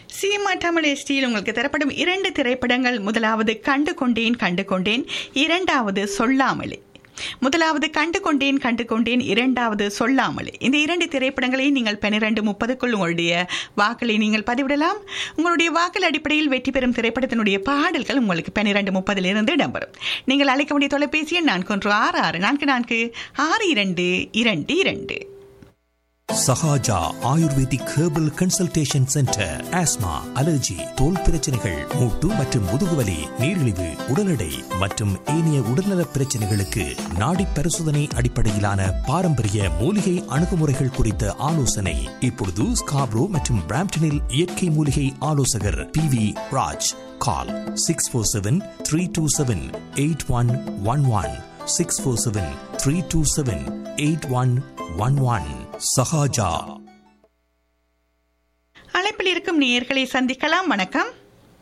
சீமா தமிழ் எஸ்டியில் உங்களுக்கு தரப்படும் இரண்டு திரைப்படங்கள் முதலாவது கண்டு கொண்டேன் கண்டு கொண்டேன் இரண்டாவது சொல்லாமலே முதலாவது கண்டு கொண்டேன் கண்டு கொண்டேன் இரண்டாவது சொல்லாமலே இந்த இரண்டு திரைப்படங்களை நீங்கள் பன்னிரண்டு முப்பதுக்குள் உங்களுடைய வாக்களை நீங்கள் பதிவிடலாம் உங்களுடைய வாக்கள் அடிப்படையில் வெற்றி பெறும் திரைப்படத்தினுடைய பாடல்கள் உங்களுக்கு பன்னிரண்டு முப்பதிலிருந்து இடம்பெறும் நீங்கள் அழைக்க வேண்டிய தொலைபேசி எண் நான்கு ஒன்று ஆறு ஆறு நான்கு நான்கு ஆறு இரண்டு இரண்டு இரண்டு Sahaja ayurvedic herbal consultation centre asthma allergy தோல் பிரச்சனைகள் மூட்டு மற்றும் முதுகுவலி நீரிழிவு உடல் எடை மற்றும் ஏனைய உடல்நலப் பிரச்சனைகளுக்கு நாடி பரிசோதனை அடிப்படையிலான பாரம்பரிய மூலிகை அணுகுமுறைகள் குறித்த ஆலோசனை இப்பொழுது ஸ்காப்ரோ மற்றும் பிராம்டனில் இயற்கை மூலிகை ஆலோசகர் P V Raj call six four seven three two seven eight one one one six four seven three two seven eight one one one Sahaja அழைப்பில் இருக்கும் நேயர்களை சந்திக்கலாம் வணக்கம்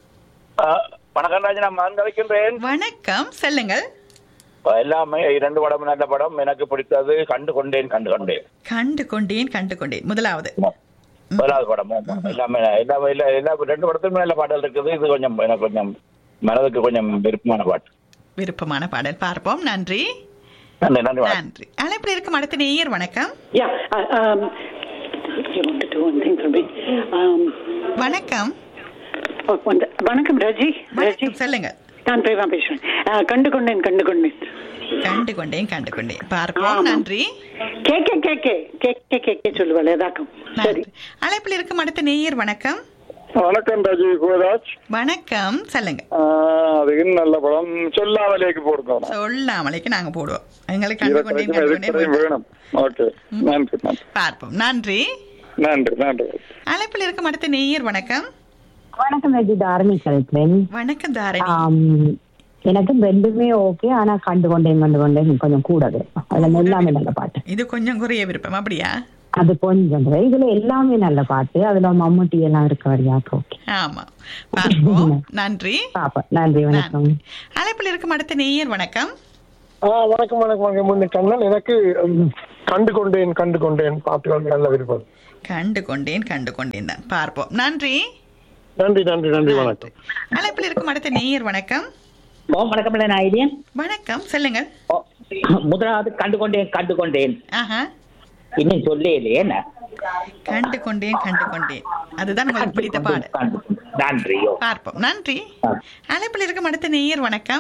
ஆ, வணக்கம் ராஜ் நான் மறந்து வைக்கின்றேன் வணக்கம் சொல்லுங்கள் எல்லாமே இரண்டு படம் நல்ல படம் எனக்கு பிடித்தது கண்டு கொண்டேன் கண்டு கொண்டேன் கண்டு கொண்டேன் கண்டு கொண்டேன் முதலாவது முதலாவது படம் ஆமா. எல்லாமே எல்லாமே இல்ல எல்லா ரெண்டு படத்துலயும் நல்ல பாடல் இருக்குது இது கொஞ்சம் எனக்கு கொஞ்சம் மனதுக்கு கொஞ்சம் விருப்பமான பாட்டு விருப்பமான பாடல் பார்ப்போம் நன்றி நன்றி நன்றி வணக்கம். நன்றி அழைப்பில் இருக்கும் அடுத்த நேயர் வணக்கம் Yeah. Uh, um, you want to do one thing for me? Um, வணக்கம் oh, one, வணக்கம் ராஜி ராஜி வணக்கம் சொல்லுங்க நான் பிரேமா பேசுறேன் Uh, கண்டு கொண்டேன் கண்டு கொண்டேன் கண்டு கொண்டேன் கண்டு கொண்டேன் பார்ப்போம் ஆமா. நன்றி K K K K K K K K சொல்லுவாள் ஏதாக்கும் சரி நன்றி அழைப்பில் இருக்கும் அடுத்த நேயர் வணக்கம் வணக்கம் ராஜி கோராஜ் வணக்கம் சொல்லுங்க அதுக்கு நல்ல படம் சொல்லாமலேக்கு போடுறோம் சொல்லாமலைக்கு நாங்க போடுவோம் எங்களுக்கு கண்டு கொண்டேன் இருபத்தி கண்டு எதுக்கும் கொண்டேன் வேணும் ஓகே நன்றி நன்றி பார்ப்போம் நன்றி நன்றி நன்றி அழைப்பில் இருக்கும் அடுத்த நேயர் வணக்கம் வணக்கம் ரெஜி தாரணி கழிக்கிறேன் வணக்கம் தாரணி ஆம், எனக்கு ரெண்டுமே ஓகே ஆனா கண்டு கொண்டேன் கண்டு கொண்டேன் கொஞ்சம் கூட வேணும் அதுல எல்லாமே நல்ல பாட்டு இது கொஞ்சம் குறைய விருப்பம் அப்படியா அது கொஞ்சம் கூட. இதுல எல்லாமே நல்ல பாட்டு அதுல மம்முட்டி எல்லாம் இருக்க வழியா ஓகே ஆமா பார்ப்போம் நன்றி பாப்பா நன்றி வணக்கம் நன்றி. அழைப்பில் இருக்கும் அடுத்த நேயர் வணக்கம் ஆ வணக்கம் வணக்கம் வணக்கம் முன்னே கண்ணன் எனக்கு ம், கண்டு கொண்டேன் கண்டு கொண்டேன் பாட்டுகள் நல்ல விருப்பம் கண்டு கொண்டேன் கண்டு கொண்டேன் தான் பார்ப்போம் நன்றி நன்றி நன்றி நன்றி வணக்கம் அழைப்பில் இருக்கும் அடுத்த நேயர் வணக்கம் ஓ வணக்கம் நான் ஐடியன் வணக்கம் சொல்லுங்கள் முதலாவது கண்டு கொண்டேன் கண்டு கொண்டேன் ஆஹா இன்னும் சொல்லே இல்லையே என்ன கண்டு கொண்டேன் கண்டு கொண்டேன் அதுதான் உங்களுக்கு பிடித்த பாடல் கண்டு கொண்டேன். நன்றி ஓ பார்ப்போம் நன்றி அழைப்பில் இருக்கும் அடுத்த நேயர் வணக்கம்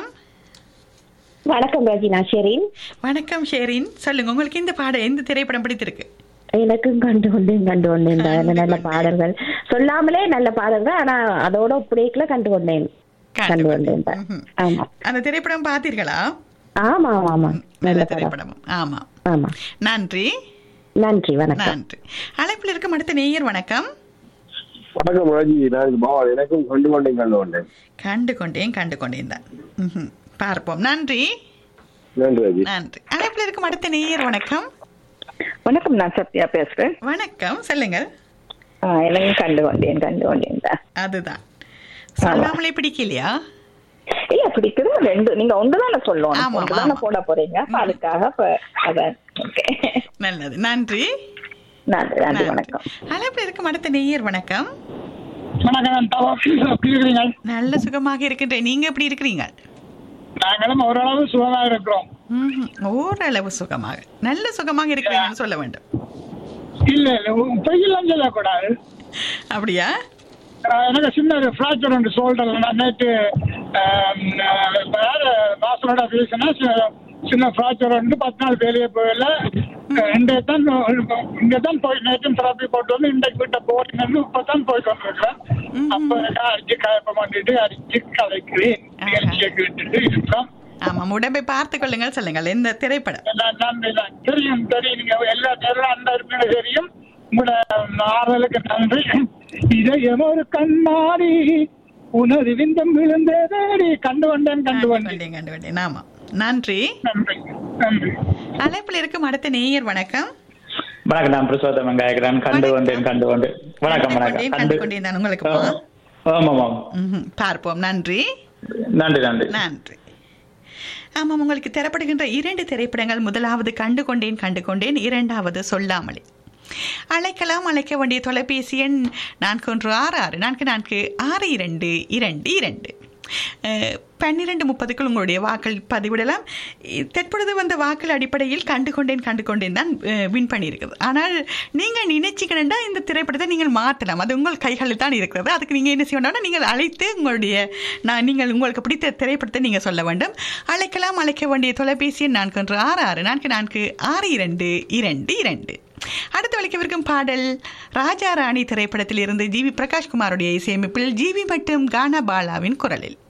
வணக்கம் ராஜி நான் ஷெரீன் வணக்கம் ஷேரின் சொல்லுங்க உங்களுக்கு இந்த பாடம் எந்த திரைப்படம் பிடித்திருக்கு எனக்கும் கண்டு கொண்டேன் கண்டு கொண்டேன் தான். கண்டு நல்ல கொண்டேன். பாடல்கள் சொல்லாமலே நல்ல பாடல்கள் ஆனா அதோட ஒப்படைக்கல கண்டு கொண்டேன் கண்டு கொண்டேன் தான். ம்ஹும். ஆமா அந்த திரைப்படம் பார்த்தீர்களா ஆமா ஆமா ஆமா நல்ல நல்ல படம் திரைப்படம் ஆமா ஆமா நன்றி நன்றி வணக்கம் நன்றி அழைப்பில் இருக்கும் அடுத்த நேயர் வணக்கம் வணக்கம் ராஜி நான் பாவா எனக்கும் கண்டு கொண்டேன் கண்டு கொண்டேன் கண்டு கொண்டேன் கண்டு கொண்டேன் தான் ம்ஹும். பார்ப்போம் நன்றி நன்றி ராஜி நன்றி அழைப்பில் இருக்கும் அடுத்த நேயர் வணக்கம் வணக்கம் நான் சத்யா பேசுறேன் வணக்கம் சொல்லுங்கள் ஆ, எனக்கும் கண்டு கொண்டேன் கண்டு கொண்டேன் தான் அதுதான் சொல்லாமலே பிடிக்கலையா இல்ல பிடிக்குது ரெண்டு நீங்க ஒன்றுதானே சொல்லணும் ஆமா, ஒன்றுதானே ஆமா. போட போறீங்க அப்ப அதுக்காக இப்ப அதான் ஓகே நல்லது நன்றி நன்றி நன்றி வணக்கம் அழைப்பில் இருக்கும் அடுத்த நேயர் வணக்கம் வணக்கம் எப்படி இருக்கிறீங்க நல்ல சுகமாக இருக்கின்றேன் நீங்க எப்படி இருக்கிறீங்க நாங்களும் ஓரளவு சுகமா இருக்கிறோம் ம்ஹும். ஓரளவு சுகமாக நல்ல சுகமாக இருக்கிறீங்கன்னு சொல்ல வேண்டும் இல்ல இல்ல பொய்யெல்லாம் சொல்லக்கூடாது அப்படியா எனக்கு சின்ன ஒரு ஃப்ராக்சர் உண்டு ஷோல்டர்ல நான் நேற்று வாசலோட பேசினா சின்ன ஃப்ராக்சர் உண்டு பத்து நாள் வெளியே போகல இன்றைய தான் இங்கே தான் போய் நேற்றும் தெரப்பி போட்டு வந்து இன்றைக்கு வீட்டை போறீங்கன்னு இப்போ தான் போய் கொண்டிருக்கிறேன் அப்போ எனக்கு அரிச்சு கலப்ப மாட்டிட்டு அரிச்சு கலைக்கிறேன் நிகழ்ச்சியை கேட்டுட்டு இருக்கோம் ஆமாம் உடம்பை பார்த்துக் கொள்ளுங்கள் சொல்லுங்கள் இந்த திரைப்படம் எல்லாம் நன்றி தான். தெரியும் தெரியும் நீங்க எல்லா நேரம் அந்த இருப்பின தெரியும் உங்களோட ஆறுதலுக்கு நன்றி இதயம் ஒரு கண்ணாடி உனது விந்தம் விழுந்தேடி கண்டு வந்தேன் கண்டு கண்டு வந்தேன் கொண்டேன் கண்டு கொண்டேன் ஆமா நன்றி நன்றி நன்றி அழைப்பில் இருக்கும் அடுத்த நேயர் வணக்கம் வணக்கம் நான் பிரசோதமன் கேட்கிறேன் கண்டு வணக்கம். வந்தேன் கண்டு கொண்டு வணக்கம் கண்டு வணக்கம் கொண்டேன், கண்டு கொண்டேன் தான் உங்களுக்கு ஆ, ஆமாம் ஆமாம் ம்ஹும். பார்ப்போம் நன்றி நன்றி நன்றி நன்றி ஆமாம் உங்களுக்கு தரப்படுகின்ற இரண்டு திரைப்படங்கள் முதலாவது கண்டு கொண்டேன் கண்டு கொண்டேன் இரண்டாவது சொல்லாமலே அழைக்கலாம் அழைக்க வேண்டிய தொலைபேசி எண் நான்கு ஒன்று ஆறு ஆறு நான்கு நான்கு ஆறு இரண்டு இரண்டு இரண்டு அஹ், பன்னிரண்டு முப்பதுக்குள் உங்களுடைய வாக்கள் பதிவிடலாம் இ- தற்பொழுது வந்த வாக்கள் அடிப்படையில் கண்டு கொண்டேன் கண்டு கொண்டேன் தான் வின் பண்ணியிருக்குது ஆனால் நீங்கள் நினைச்சிக்கணுண்டா இந்த திரைப்படத்தை நீங்கள் மாற்றலாம் அது உங்கள் கைகளில் தான் இருக்கிறது அதுக்கு நீங்கள் என்ன செய்யணும்னா நீங்கள் அழைத்து உங்களுடைய நான் நீங்கள் உங்களுக்கு பிடித்த திரைப்படத்தை நீங்கள் சொல்ல வேண்டும் அழைக்கலாம் அழைக்க வேண்டிய தொலைபேசி எண் நான்கு ஒன்று ஆறு ஆறு நான்கு நான்கு ஆறு இரண்டு இரண்டு இரண்டு அடுத்து வலிக்கவிருக்கும் பாடல் ராஜா ராணி திரைப்படத்தில் இருந்து ஜி வி பிரகாஷ்குமாருடைய இசையமைப்பில் ஜிவி மற்றும் கானா பாலாவின் குரலில்